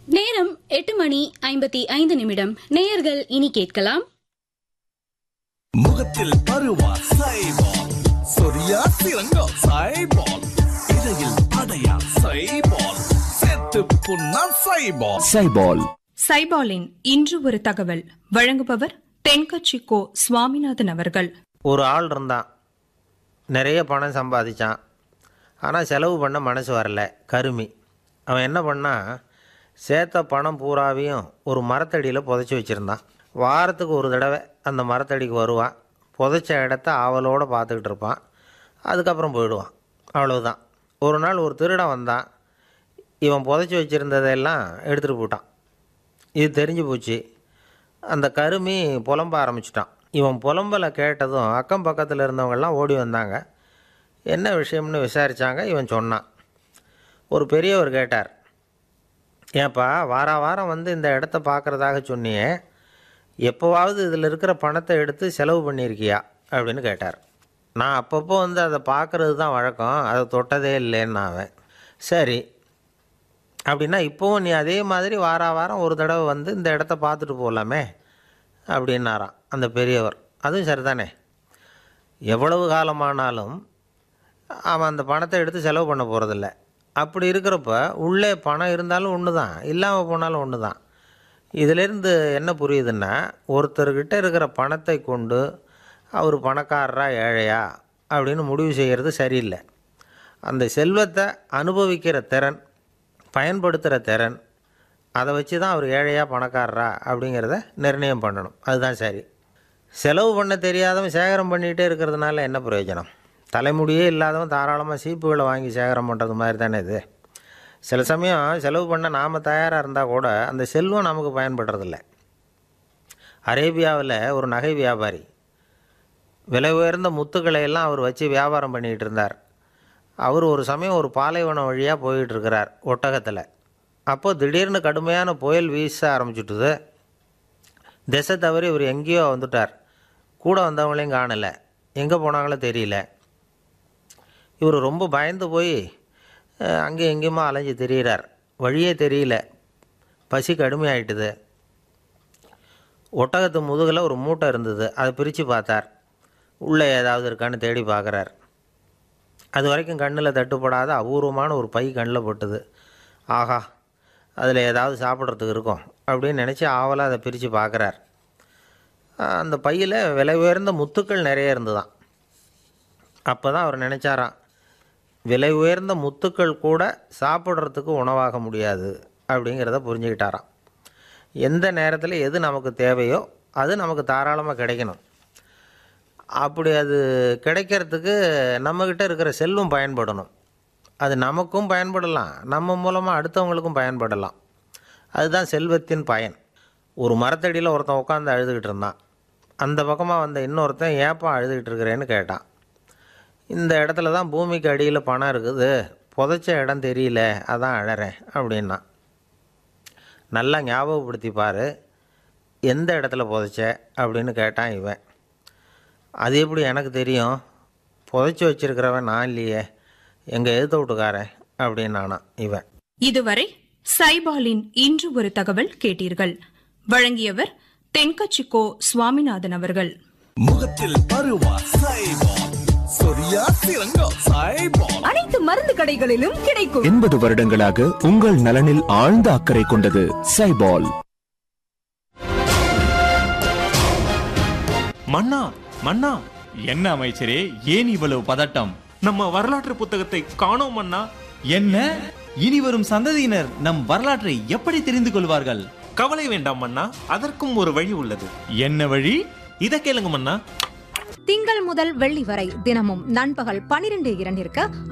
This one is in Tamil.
நேரம் எட்டு மணி ஐம்பத்தி ஐந்து நிமிடம் நேயர்கள் இனி கேட்கலாம் முகத்தில் பருவா சைபால் சொரியா சிறங்கோ சைபால் இடையில் படையா சைபால் செத்து புண்ணா சைபால் சைபால் சைபாலின் இன்று ஒரு தகவல் வழங்குபவர் தென்கட்சி கோ சுவாமிநாதன் அவர்கள் ஒரு ஆள் இருந்தான் நிறைய பணம் சம்பாதிச்சான் ஆனால் செலவு பண்ண மனசு வரல கருமி அவன் என்ன பண்ணான் சேர்த்த பணம் பூராவையும் ஒரு மரத்தடியில் புதைச்சி வச்சுருந்தான் வாரத்துக்கு ஒரு தடவை அந்த மரத்தடிக்கு வருவான் புதைச்ச இடத்த ஆவலோடு பார்த்துக்கிட்டு இருப்பான் அதுக்கப்புறம் போயிடுவான் அவ்வளவுதான் ஒரு நாள் ஒரு திருடன் வந்தான் இவன் புதைச்சி வச்சுருந்ததெல்லாம் எடுத்துகிட்டு போட்டான் இது தெரிஞ்சு போச்சு அந்த கருமி புலம்ப ஆரம்பிச்சிட்டான் இவன் புலம்பலை கேட்டதும் அக்கம் பக்கத்தில் இருந்தவங்கெல்லாம் ஓடி வந்தாங்க என்ன விஷயம்னு விசாரித்தாங்க இவன் சொன்னான் ஒரு பெரியவர் கேட்டார் ஏன்பா வார வாரம் வந்து இந்த இடத்த பார்க்குறதாக சொன்னியே எப்போவாவது இதில் இருக்கிற பணத்தை எடுத்து செலவு பண்ணியிருக்கியா அப்படின்னு கேட்டார் நான் அப்பப்போ வந்து அதை பார்க்குறது தான் வழக்கம் அதை தொட்டதே இல்லைன்னு அவன் சரி அப்படின்னா இப்போவும் நீ அதே மாதிரி வார வாரம் ஒரு தடவை வந்து இந்த இடத்த பார்த்துட்டு போகலாமே அப்படின்னாராம் அந்த பெரியவர் அதுவும் சரிதானே எவ்வளவு காலமானாலும் அவன் அந்த பணத்தை எடுத்து செலவு பண்ண போகிறதில்ல அப்படி இருக்கிறப்ப உள்ளே பணம் இருந்தாலும் ஒன்று தான் இல்லாமல் போனாலும் ஒன்று தான் இதிலேருந்து என்ன புரியுதுன்னா ஒருத்தர்கிட்ட இருக்கிற பணத்தை கொண்டு அவர் பணக்காரரா ஏழையா அப்படின்னு முடிவு செய்கிறது சரியில்லை அந்த செல்வத்தை அனுபவிக்கிற திறன் பயன்படுத்துகிற திறன் அதை வச்சு தான் அவர் ஏழையா பணக்காரரா அப்படிங்கிறத நிர்ணயம் பண்ணணும் அதுதான் சரி செலவு பண்ண தெரியாதவன் சேகரம் பண்ணிகிட்டே இருக்கிறதுனால என்ன பிரயோஜனம் தலைமுடியே இல்லாதவன் தாராளமாக சீப்புகளை வாங்கி சேகரம் பண்ணுறது மாதிரி தானே இது சில சமயம் செலவு பண்ண நாம் தயாராக இருந்தால் கூட அந்த செல்வம் நமக்கு பயன்படுறதில்ல அரேபியாவில் ஒரு நகை வியாபாரி விலை உயர்ந்த முத்துக்களை எல்லாம் அவர் வச்சு வியாபாரம் பண்ணிகிட்டு இருந்தார் அவர் ஒரு சமயம் ஒரு பாலைவனம் வழியாக போயிட்டு இருக்கிறார் ஒட்டகத்தில் அப்போது திடீர்னு கடுமையான புயல் வீச ஆரம்பிச்சுட்டுது திசை தவறி இவர் எங்கேயோ வந்துட்டார் கூட வந்தவங்களையும் காணலை எங்கே போனாங்களோ தெரியல இவர் ரொம்ப பயந்து போய் அஹ், அங்கேயும் எங்கேயுமா அலைஞ்சு திரியிறார் வழியே தெரியல பசி கடுமையாயிட்டுது ஒட்டகத்து முதுகில் ஒரு மூட்டை இருந்தது அதை பிரித்து பார்த்தார் உள்ளே ஏதாவது இருக்கான்னு தேடி பார்க்குறார் அது வரைக்கும் கண்ணில் தட்டுப்படாத அபூர்வமான ஒரு பை கண்ணில் பட்டுது ஆஹா அதில் ஏதாவது சாப்பிட்றதுக்கு இருக்கும் அப்படின்னு நினச்சி ஆவலாக அதை பிரித்து பார்க்குறார் அந்த பையில் விலை உயர்ந்த முத்துக்கள் நிறைய இருந்துதான் அப்போ தான் அவர் நினச்சாராம் விலை உயர்ந்த முத்துக்கள் கூட சாப்பிட்றதுக்கு உணவாக முடியாது அப்படிங்கிறத புரிஞ்சுக்கிட்டாராம் எந்த நேரத்தில் எது நமக்கு தேவையோ அது நமக்கு தாராளமாக கிடைக்கணும் அப்படி அது கிடைக்கிறதுக்கு நம்மக்கிட்ட இருக்கிற செல்வம் பயன்படணும் அது நமக்கும் பயன்படலாம் நம்ம மூலமாக அடுத்தவங்களுக்கும் பயன்படலாம் அதுதான் செல்வத்தின் பயன் ஒரு மரத்தடியில் ஒருத்தன் உட்காந்து அழுதுகிட்டு இருந்தான் அந்த பக்கமாக வந்த இன்னொருத்தன் ஏப்பா அழுதுகிட்டு இருக்கிறேன்னு கேட்டான் இந்த இடத்துல தான் பூமிக்கு அடியில் பணம் இருக்குது புதைச்ச இடம் தெரியல அதான் அழறேன் அப்படின்னா நல்லா ஞாபகப்படுத்தி பாரு எந்த இடத்துல புதைச்ச அப்படின்னு கேட்டான் இவன் அது எப்படி எனக்கு தெரியும் புதைச்சி வச்சிருக்கிறவன் நான் இல்லையே எங்கள் எதிர்த்த வீட்டுக்காரன் அப்படின்னானா இவன் இதுவரை சைபாலின் இன்று ஒரு தகவல் கேட்டீர்கள் வழங்கியவர் தென்கட்சி கோ சுவாமிநாதன் அவர்கள் முகத்தில் பருவா சைபால் சொரியா சிறங்கோ சைபால் அனைத்து மருந்து கடைகளிலும் கிடைக்கும் எண்பது வருடங்களாக உங்கள் நலனில் ஆழ்ந்த அக்கறை கொண்டது சைபால் மன்னா மன்னா என்ன அமைச்சரே ஏன் இவ்வளவு பதட்டம் நம்ம வரலாற்று புத்தகத்தை காணோம் மன்னா என்ன இனி வரும் சந்ததியினர் நம் வரலாற்றை எப்படி தெரிந்து கொள்வார்கள் கவலை வேண்டாம் மன்னா அதற்கும் ஒரு வழி உள்ளது என்ன வழி இத கேளுங்க மன்னா திங்கள் முதல் வெள்ளி வரை தினமும் நண்பகல் பனிரெண்டு இரண்டிற்கு